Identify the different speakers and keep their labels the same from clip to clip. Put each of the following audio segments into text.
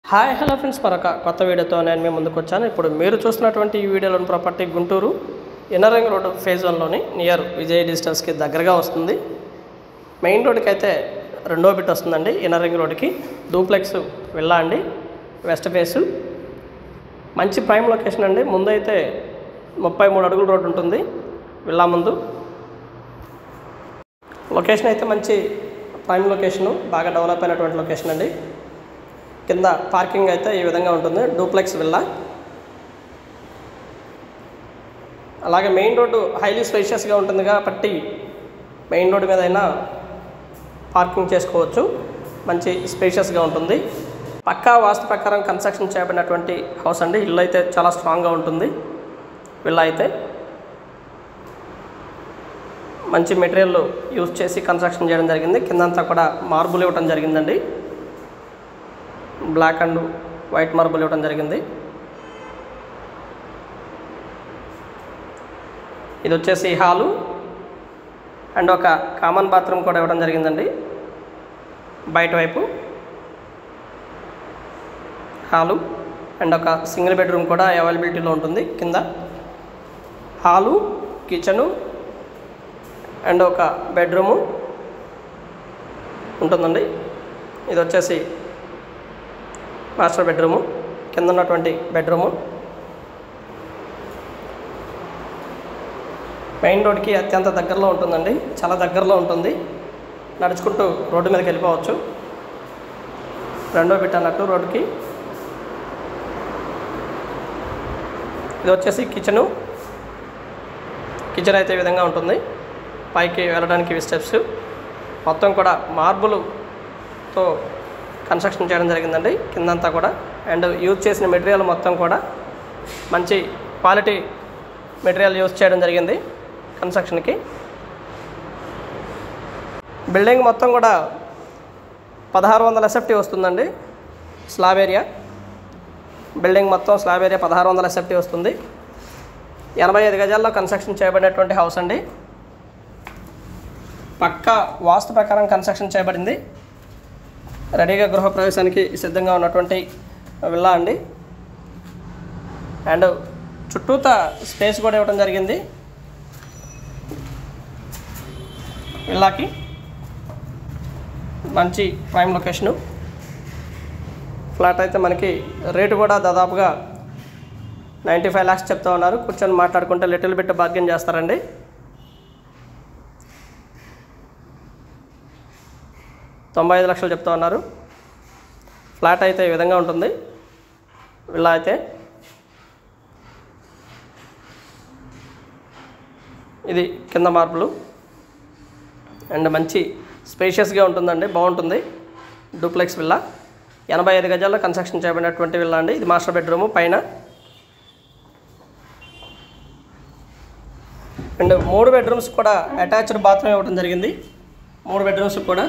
Speaker 1: hi hello friends మరొక కొత్త వీడియోతో నేను మీ ముందుకు వచ్చాను ఇప్పుడు మీరు చూస్తున్నటువంటి ఈ వీడియోలోని property Guntur inner ring road phase వన్లోని నియర్ విజయ్ డిజిటల్స్కి దగ్గరగా వస్తుంది మెయిన్ రోడ్కి అయితే రెండో బిట్ వస్తుందండి ఇన్నరింగ్ రోడ్కి డూప్లెక్స్ వెళ్ళా అండి వెస్ట్ ఫేసు మంచి ప్రైమ్ లొకేషన్ అండి ముందు అయితే ముప్పై మూడు అడుగుల రోడ్డు ఉంటుంది వెళ్ళా ముందు లొకేషన్ అయితే మంచి ప్రైమ్ లొకేషను బాగా డెవలప్ అయినటువంటి లొకేషన్ అండి కింద పార్కింగ్ అయితే ఈ విధంగా ఉంటుంది డూప్లెక్స్ విల్లా అలాగే మెయిన్ రోడ్డు హైలీ స్పేషియస్గా ఉంటుంది కాబట్టి మెయిన్ రోడ్డు మీద అయినా పార్కింగ్ చేసుకోవచ్చు మంచి స్పేషియస్గా ఉంటుంది పక్కా వాస్తు ప్రకారం కన్స్ట్రక్షన్ చేయబడినటువంటి హౌస్ అండి ఇల్లు అయితే చాలా స్ట్రాంగ్గా ఉంటుంది విల్లా అయితే మంచి మెటీరియల్ యూజ్ చేసి కన్స్ట్రక్షన్ చేయడం జరిగింది కిందంతా కూడా మార్బుల్ ఇవ్వడం జరిగిందండి బ్లాక్ అండ్ వైట్ మార్బుల్ ఇవ్వడం జరిగింది ఇది వచ్చేసి హాలు అండ్ ఒక కామన్ బాత్రూమ్ కూడా ఇవ్వడం జరిగిందండి బయట వైపు హాలు అండ్ ఒక సింగిల్ బెడ్రూమ్ కూడా అవైలబిలిటీలో ఉంటుంది కింద హాలు కిచెను అండ్ ఒక బెడ్రూము ఉంటుందండి ఇది వచ్చేసి మాస్టర్ బెడ్రూము కింద ఉన్నటువంటి బెడ్రూము మెయిన్ రోడ్కి అత్యంత దగ్గరలో ఉంటుందండి చాలా దగ్గరలో ఉంటుంది నడుచుకుంటూ రోడ్డు మీదకి వెళ్ళిపోవచ్చు రెండో బిట్ అన్నట్టు రోడ్డుకి ఇది వచ్చేసి కిచెను కిచెన్ అయితే ఈ విధంగా ఉంటుంది పైకి వెళ్ళడానికి ఇవి స్టెప్స్ మొత్తం కూడా మార్బుల్తో కన్స్ట్రక్షన్ చేయడం జరిగిందండి కిందంతా కూడా అండ్ యూజ్ చేసిన మెటీరియల్ మొత్తం కూడా మంచి క్వాలిటీ మెటీరియల్ యూజ్ చేయడం జరిగింది కన్స్ట్రక్షన్కి బిల్డింగ్ మొత్తం కూడా పదహారు వందల ఎస్ఎఫ్టీ వస్తుందండి స్లాబ్ ఏరియా బిల్డింగ్ మొత్తం స్లాబ్ ఏరియా పదహారు వందల ఎస్ఎఫ్టీ వస్తుంది ఎనభై ఐదు గజాల్లో కన్స్ట్రక్షన్ చేయబడినటువంటి హౌస్ అండి పక్కా వాస్తు ప్రకారం కన్స్ట్రక్షన్ చేయబడింది రెడీగా గృహప్రవేశానికి సిద్ధంగా ఉన్నటువంటి విల్లా అండి అండ్ చుట్టూత స్పేస్ కూడా ఇవ్వడం జరిగింది విల్లాకి మంచి ప్రైమ్ లొకేషను ఫ్లాట్ అయితే మనకి రేటు కూడా దాదాపుగా నైంటీ ఫైవ్ ల్యాక్స్ చెప్తా ఉన్నారు కూర్చొని మాట్లాడుకుంటే లిటిల్ బిట్ బార్గెన్ చేస్తారండి తొంభై ఐదు లక్షలు చెప్తా ఉన్నారు ఫ్లాట్ అయితే ఈ విధంగా ఉంటుంది విల్లా అయితే ఇది కింద మార్పులు అండ్ మంచి స్పేషియస్గా ఉంటుందండి బాగుంటుంది డూప్లెక్స్ విల్లా ఎనభై ఐదు గజాల్లో కన్స్ట్రక్షన్ చేయబడినటువంటి విల్లా అండి ఇది మాస్టర్ బెడ్రూము పైన అండ్ మూడు బెడ్రూమ్స్ కూడా అటాచ్డ్ బాత్రూమ్ ఇవ్వడం జరిగింది మూడు బెడ్రూమ్స్ కూడా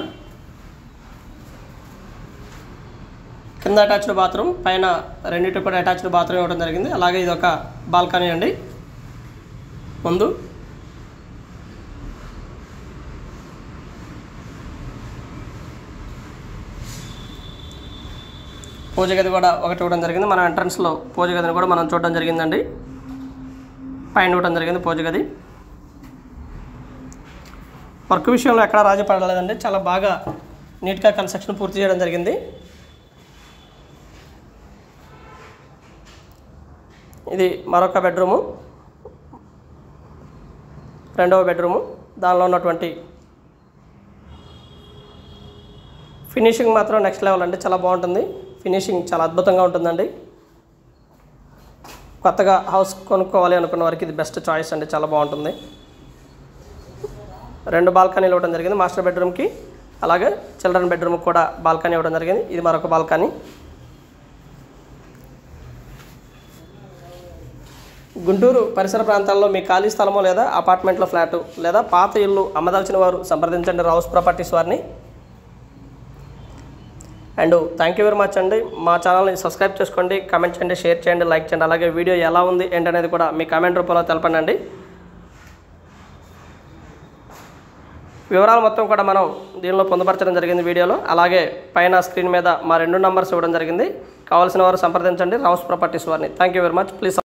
Speaker 1: కింద అటాచ్డ్ బాత్రూమ్ పైన రెండింటి కూడా అటాచ్డ్ బాత్రూమ్ ఇవ్వడం జరిగింది అలాగే ఇది ఒక బాల్కనీ అండి ముందు పూజ గది కూడా ఒకటి ఇవ్వడం జరిగింది మన ఎంట్రన్స్లో పూజ గదిని కూడా మనం చూడడం జరిగిందండి పైన ఇవ్వడం జరిగింది పూజ గది వర్క్ విషయంలో ఎక్కడా రాజీ పడలేదండి చాలా బాగా నీట్గా కన్స్ట్రక్షన్ పూర్తి చేయడం జరిగింది ఇది మరొక బెడ్రూము రెండవ బెడ్రూము దానిలో ఉన్నటువంటి ఫినిషింగ్ మాత్రం నెక్స్ట్ లెవెల్ అండి చాలా బాగుంటుంది ఫినిషింగ్ చాలా అద్భుతంగా ఉంటుందండి కొత్తగా హౌస్ కొనుక్కోవాలి అనుకున్న వారికి ఇది బెస్ట్ చాయిస్ అండి చాలా బాగుంటుంది రెండు బాల్కనీలు ఇవ్వడం జరిగింది మాస్టర్ బెడ్రూమ్కి అలాగే చిల్డ్రన్ బెడ్రూమ్కి కూడా బాల్కనీ ఇవ్వడం జరిగింది ఇది మరొక బాల్కనీ గుంటూరు పరిసర ప్రాంతాల్లో మీ ఖాళీ స్థలమో లేదా అపార్ట్మెంట్లో ఫ్లాటు లేదా పాత ఇల్లు అమ్మదలిచిన వారు సంప్రదించండి రౌస్ ప్రాపర్టీస్ వారిని and thank you very much అండి మా ఛానల్ని సబ్స్క్రైబ్ చేసుకోండి కామెంట్ చేయండి షేర్ చేయండి లైక్ చేయండి అలాగే వీడియో ఎలా ఉంది ఏంటనేది కూడా మీ కామెంట్ రూపంలో తెలపండి వివరాలు మొత్తం కూడా మనం దీనిలో పొందుపరచడం జరిగింది వీడియోలో అలాగే పైన స్క్రీన్ మీద మా రెండు నంబర్స్ ఇవ్వడం జరిగింది కావాల్సిన వారు సంప్రదించండి రావుస్ ప్రాపర్టీస్ వారిని thank you very much please